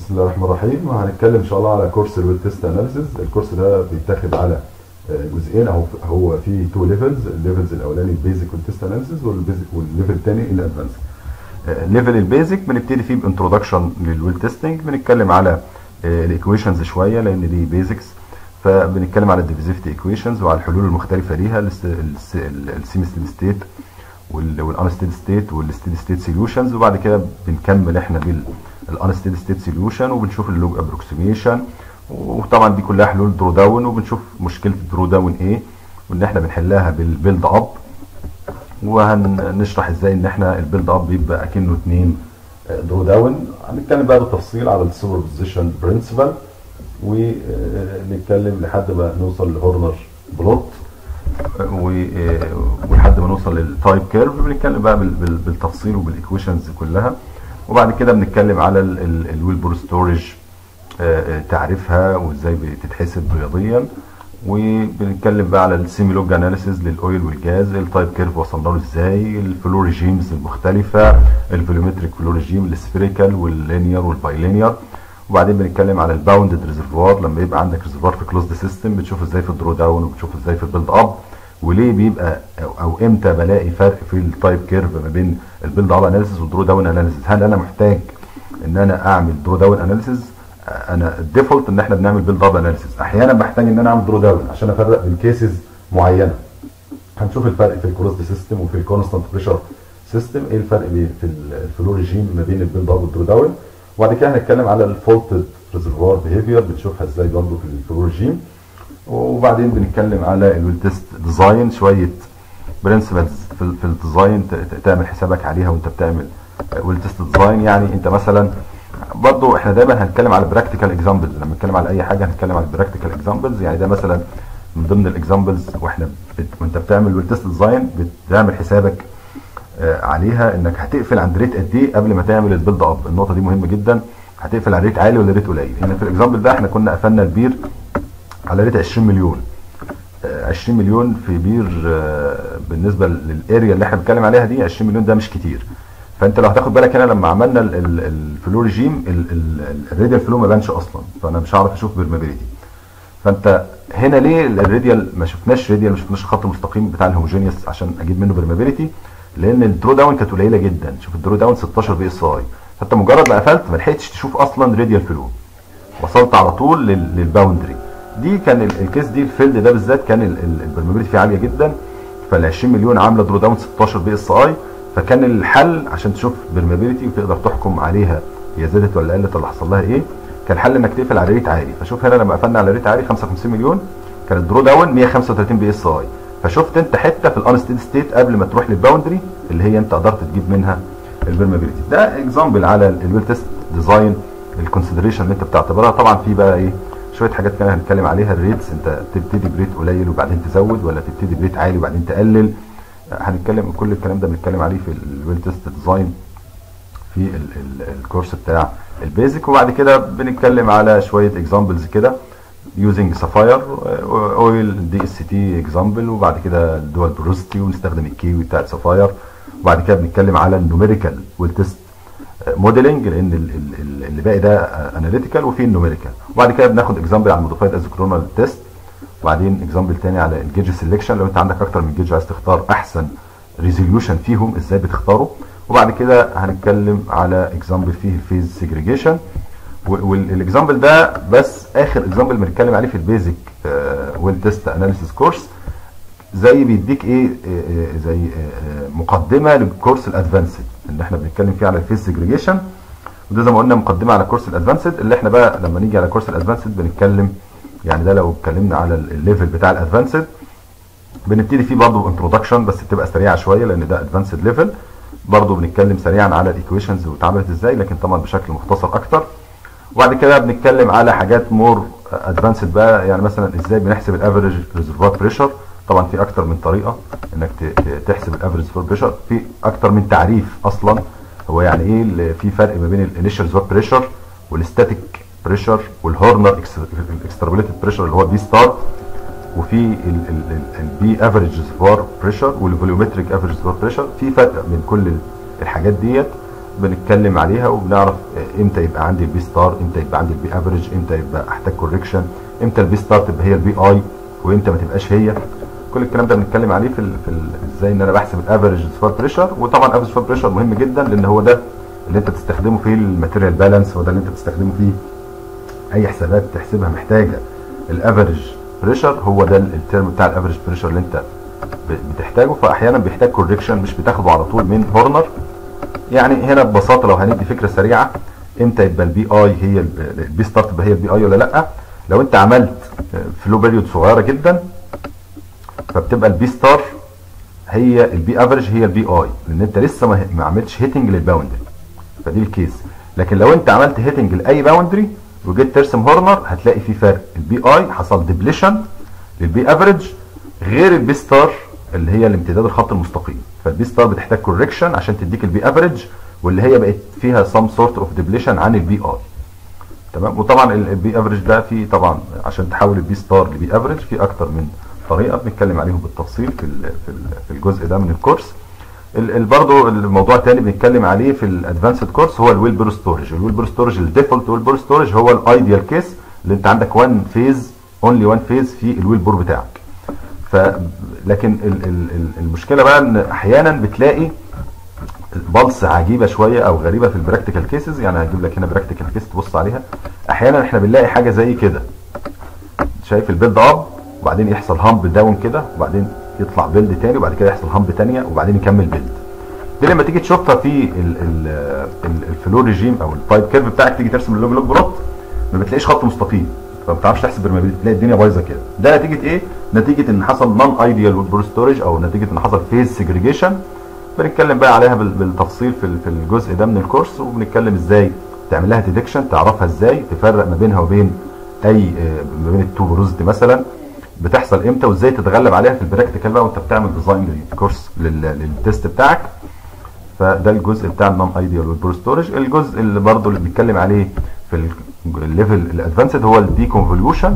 بسم الله الرحمن الرحيم وهنتكلم ان شاء الله على كورس الويل تيست اناليسيز الكورس ده بيتاخد على آه، جزئين او هو فيه تو ليفلز الليفلز الاولاني البيزك والتيست اناليسيز والبيزك والليفل الثاني الادفانس ليفل البيزك بنبتدي فيه بانترودكشن للويل تيستنج بنتكلم على الايكويشنز شويه لان دي بيزكس فبنتكلم على الديفيزيفيتي ايكويشنز وعلى الحلول المختلفه ليها السيمي ستيت والانستيد ستيت والستيد ستيت سوليوشنز وبعد كده بنكمل احنا بالانستيد ستيت سوليوشن وبنشوف اللوج ابروكسيميشن وطبعا دي كلها حلول درو داون وبنشوف مشكله الدرو داون ايه وان احنا بنحلها بالبيلد اب وهنشرح ازاي ان احنا البيلد اب بيبقى اكنه اتنين درو داون هنتكلم بقى بالتفصيل على السوبر بوزيشن برنسبل ونتكلم لحد ما نوصل لهورنر بلوت و- ولحد ما نوصل للتايب كيرف بنتكلم بقى بال- بال- بالتفصيل وبالايكويشنز كلها وبعد كده بنتكلم على الويلبور ستورج تعريفها وازاي بتتحسب رياضيا وبنتكلم بقى على السيمي لوج اناليسيز للاويل والجاز التايب كيرف وصلنا له ازاي الفلو ريجيمز المختلفه الفوليومتريك فلو ريجيم السفيريكال واللينير والبايلينير وبعدين بنتكلم على الباوندد ريزرفوار لما يبقى عندك ريزرفوار في كلوزد سيستم بتشوف ازاي في الدرو داون وبتشوف ازاي في البيلد اب وليه بيبقى او, أو امتى بلاقي فرق في التايب كيرف ما بين البيلد اب اناليسيس والدرو داون اناليسيس هل انا محتاج ان انا اعمل درو داون اناليسيس انا الديفولت ان احنا بنعمل بيلد اب اناليسيس احيانا بحتاج ان انا اعمل درو داون عشان افرق بين كيسز معينه هنشوف الفرق في الكلوزد سيستم وفي الكونستانت بريشر سيستم ايه الفرق بين في الفلو ريجيم ما بين البيلد اب والدرو داون وبعد كده هنتكلم على الفولتد ريزرفوار بيهيفير بنشوفها ازاي برضه في الفلو ريجيم وبعدين بنتكلم على الويل تيست ديزاين شويه برنسبلز في, ال- في الديزاين ت- ت- تعمل حسابك عليها وانت بتعمل ويل تيست ديزاين يعني انت مثلا برضو احنا دايما هنتكلم على براكتيكال اكزامبلز لما نتكلم على اي حاجه هنتكلم على براكتيكال اكزامبلز يعني ده مثلا من ضمن الاكزامبلز واحنا بت... وانت بتعمل ويل تيست ديزاين بتعمل حسابك آه، عليها انك هتقفل عند ريت قد ايه قبل ما تعمل البيلد اب النقطه دي مهمه جدا هتقفل على ريت عالي ولا ريت قليل هنا في الاكزامبل ده احنا كنا قفلنا البير على ريت 20 مليون آه، 20 مليون في بير آه، بالنسبه للاريا اللي احنا بنتكلم عليها دي 20 مليون ده مش كتير فانت لو هتاخد بالك هنا لما عملنا ال- ال- الفلو ريجيم ال- ال- الراديال فلو ما بانش اصلا فانا مش هعرف اشوف بيرمابيليتي فانت هنا ليه الراديال ما شفناش راديال ما شفناش خط مستقيم بتاع الهوموجينيوس عشان اجيب منه بيرمابيليتي لان الدرو داون كانت قليله جدا شوف الدرو داون 16 بي اس اي فانت مجرد ما قفلت ما لحقتش تشوف اصلا راديال فلو وصلت على طول لل- للباوندري دي كان ال- الكيس دي الفيلد ده بالذات كان ال- ال- البرمابيلتي فيه عاليه جدا فال 20 مليون عامله درو داون 16 بي اس اي فكان الحل عشان تشوف برمابيلتي وتقدر تحكم عليها هي زادت ولا قلت ولا حصل لها ايه كان الحل انك تقفل على ريت عالي فشوف هنا لما قفلنا على ريت عالي 55 مليون كان الدرو داون 135 بي اس اي فشفت انت حته في الانستيد ستيت قبل ما تروح للباوندري اللي هي انت قدرت تجيب منها البرمابيلتي ده اكزامبل على الويل تيست ديزاين الكونسيدريشن اللي انت بتعتبرها طبعا في بقى ايه شويه حاجات كده هنتكلم عليها الريتس انت تبتدي بريت قليل وبعدين تزود ولا تبتدي بريت عالي وبعدين تقلل هنتكلم كل الكلام ده بنتكلم عليه في الويل تيست ديزاين في ال ال الكورس بتاع البيزك وبعد كده بنتكلم على شويه اكزامبلز كده يوزنج سافاير اويل دي اس تي اكزامبل وبعد كده الدول بروستي ونستخدم الكيوي بتاع سافاير وبعد كده بنتكلم على النوميريكال والتست موديلنج لان ال- ال- ال- اللي باقي ده اناليتيكال وفي النوميريكال وبعد كده بناخد اكزامبل على الموديفايد ازوكرونال تيست وبعدين اكزامبل تاني على الجيج سيلكشن لو انت عندك اكتر من جيج عايز تختار احسن ريزوليوشن فيهم ازاي بتختاره وبعد كده هنتكلم على اكزامبل فيه الفيز سيجريجيشن والاكزامبل ده بس اخر اكزامبل بنتكلم عليه في البيزك ويل تيست اناليسيس كورس زي بيديك ايه آه، آه، زي آه، آه، مقدمه للكورس الادفانسد اللي احنا بنتكلم فيه على الفيز سيجريجيشن وده زي ما قلنا مقدمه على كورس الادفانسد اللي احنا بقى لما نيجي على كورس الادفانسد بنتكلم يعني ده لو اتكلمنا على الليفل بتاع الادفانسد بنبتدي فيه برضه انترودكشن بس بتبقى سريعه شويه لان ده ادفانسد ليفل برضه بنتكلم سريعا على الايكويشنز واتعملت ازاي لكن طبعا بشكل مختصر اكتر وبعد كده بنتكلم على حاجات مور ادفانسد بقى يعني مثلا ازاي بنحسب الافريج ريزرفوار بريشر طبعا في اكتر من طريقه انك ت- ت- تحسب الافريج ريزرفوار بريشر في اكتر من تعريف اصلا هو يعني ايه اللي في فرق ما بين الانيشال ريزرفوار بريشر والستاتيك بريشر والهورنر اكسترابوليتد بريشر اللي هو بي ستار وفي البي افريج ريزرفوار بريشر والفوليومتريك افريج ريزرفوار بريشر في فرق من كل الحاجات ديت بنتكلم عليها وبنعرف امتى يبقى عندي البي ستار امتى يبقى عندي البي افريج امتى يبقى احتاج كوركشن امتى البي ستار تبقى هي البي اي وامتى ما تبقاش هي كل الكلام ده بنتكلم عليه في ال في ال ازاي ان انا بحسب الافريج سبار بريشر وطبعا الافريج سبار بريشر مهم جدا لان هو ده اللي انت تستخدمه في الماتيريال بالانس هو ده اللي انت تستخدمه فيه اي حسابات تحسبها محتاجه الافريج بريشر هو ده الترم بتاع الافريج بريشر اللي انت بتحتاجه فاحيانا بيحتاج كوركشن مش بتاخده على طول من هورنر يعني هنا ببساطه لو هندي فكره سريعه امتى يبقى البي اي هي البي ستارت تبقى هي البي اي ولا لا لو انت عملت فلو بيريود صغيره جدا فبتبقى البي ستار هي البي افريج هي البي اي لان انت لسه ما عملتش هيتنج للباوندري فدي الكيس لكن لو انت عملت هيتنج لاي باوندري وجيت ترسم هورنر هتلاقي في فرق البي اي حصل ديبليشن للبي افريج غير البي ستار اللي هي الامتداد الخط المستقيم فالبي ستار بتحتاج كوركشن عشان تديك البي افريج واللي هي بقت فيها سم سورت اوف ديبليشن عن البي اي تمام وطبعا البي افريج ده في طبعا عشان تحول البي ستار لبي افريج في اكتر من طريقه بنتكلم عليهم بالتفصيل في في الجزء ده من الكورس برضه الموضوع الثاني بنتكلم عليه في الادفانسد كورس هو الويل بور ستورج الويل بور ستورج الديفولت ويل بور ستورج هو الايديال كيس اللي انت عندك وان فيز اونلي وان فيز في الويل بور بتاعك ف لكن ال ال المشكله بقى ان احيانا بتلاقي بلس عجيبه شويه او غريبه في البراكتيكال كيسز يعني هجيب لك هنا براكتيكال كيس تبص عليها احيانا احنا بنلاقي حاجه زي كده شايف البيلد اب وبعدين يحصل هامب داون كده وبعدين يطلع بيلد تاني وبعد كده يحصل هامب تانية وبعدين يكمل بيلد دي لما تيجي تشوفها في الفلو ريجيم او التايب كيرف بتاعك تيجي ترسم اللوج لوج بلوت ما بتلاقيش خط مستقيم فما بتعرفش تحسب برمابيلتي تلاقي الدنيا بايظه كده ده نتيجه ايه نتيجه ان حصل نون ايديال ويل ستورج او نتيجه ان حصل فيز سيجريجيشن بنتكلم بقى عليها بالتفصيل في في الجزء ده من الكورس وبنتكلم ازاي تعمل لها ديتكشن تعرفها ازاي تفرق ما بينها وبين اي ما بين التو بروزتي مثلا بتحصل امتى وازاي تتغلب عليها في البراكتيكال بقى وانت بتعمل ديزاين للكورس للتيست بتاعك فده الجزء بتاع النون ايديال والبرو ستورج الجزء اللي برضه اللي بنتكلم عليه في الليفل الادفانسد هو الدي كونفوليوشن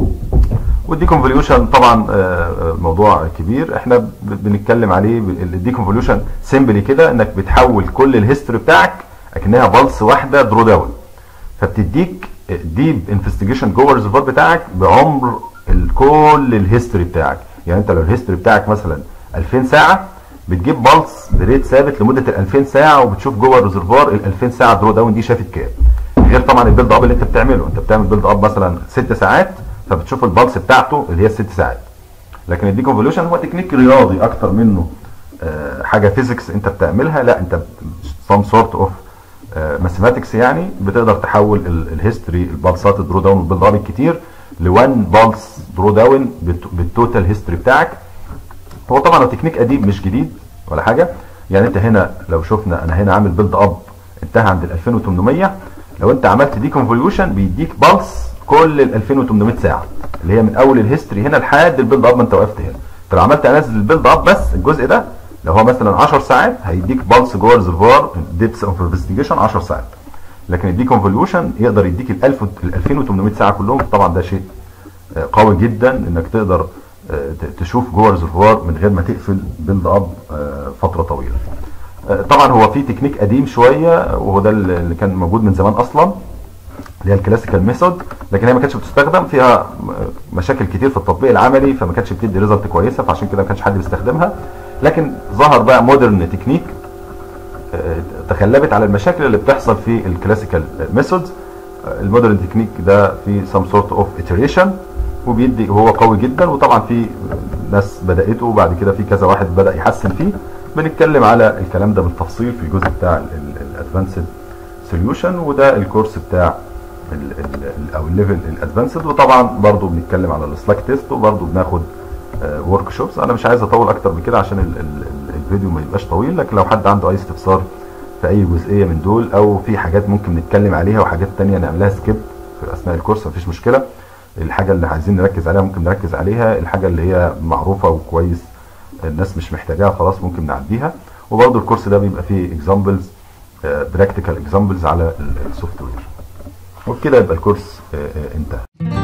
والدي كونفوليوشن طبعا موضوع كبير احنا بنتكلم عليه الدي كونفوليوشن سيمبلي كده انك بتحول كل الهيستوري بتاعك اكنها بلس واحده درو داون فبتديك ديب انفستيجيشن جوه الريزرفوار بتاعك بعمر كل الهيستوري بتاعك يعني انت لو الهيستوري بتاعك مثلا 2000 ساعه بتجيب بلس بريت ثابت لمده ال 2000 ساعه وبتشوف جوه الريزرفوار ال 2000 ساعه درو داون دي شافت كام غير طبعا البيلد اب اللي انت بتعمله انت بتعمل بيلد اب مثلا 6 ساعات فبتشوف البلس بتاعته اللي هي الست ساعات لكن الدي كونفوليوشن هو تكنيك رياضي اكتر منه آه حاجه فيزيكس انت بتعملها لا انت سم سورت اوف ماثيماتكس يعني بتقدر تحول الهيستوري البلسات الدرو داون والبيلد اب الكتير لوان بلس درو داون بالتوتال هيستوري بتاعك هو طبعا التكنيك قديم مش جديد ولا حاجه يعني انت هنا لو شفنا انا هنا عامل بيلد اب انتهى عند ال 2800 لو انت عملت دي كونفوليوشن بيديك بلس كل ال 2800 ساعه اللي هي من اول الهيستوري هنا لحد البيلد اب ما انت وقفت هنا انت لو عملت اناليسيس البيلد اب بس الجزء ده لو هو مثلا 10 ساعات هيديك بلس جوه الريزرفوار ديبس اوف انفستيجيشن 10 ساعات لكن الدي كونفوليوشن يقدر يديك ال 1000 ال 2800 ساعه كلهم طبعا ده شيء قوي جدا انك تقدر تشوف جوه الريزرفوار من غير ما تقفل بيلد اب فتره طويله. طبعا هو في تكنيك قديم شويه وهو ده اللي كان موجود من زمان اصلا اللي هي الكلاسيكال ميثود لكن هي ما كانتش بتستخدم فيها مشاكل كتير في التطبيق العملي فما كانتش بتدي ريزلت كويسه فعشان كده ما كانش حد بيستخدمها لكن ظهر بقى مودرن تكنيك تغلبت على المشاكل اللي بتحصل في الكلاسيكال ميثودز المودرن تكنيك ده في سم سورت اوف iteration وبيدي هو قوي جدا وطبعا في ناس بدأته وبعد كده في كذا واحد بدأ يحسن فيه بنتكلم على الكلام ده بالتفصيل في الجزء بتاع الادفانسد سوليوشن وده الكورس بتاع ال ال او الليفل الادفانسد وطبعا برضو بنتكلم على السلاك تيست وبرضو بناخد ورك شوبس انا مش عايز اطول اكتر من كده عشان ال ال الفيديو ما يبقاش طويل لكن لو حد عنده اي استفسار في اي جزئيه من دول او في حاجات ممكن نتكلم عليها وحاجات تانية نعملها سكيب في اثناء الكورس مفيش مشكله الحاجه اللي عايزين نركز عليها ممكن نركز عليها الحاجه اللي هي معروفه وكويس الناس مش محتاجاها خلاص ممكن نعديها وبرضه الكورس ده بيبقى فيه اكزامبلز براكتيكال اكزامبلز على السوفت وير وبكده يبقى الكورس انتهى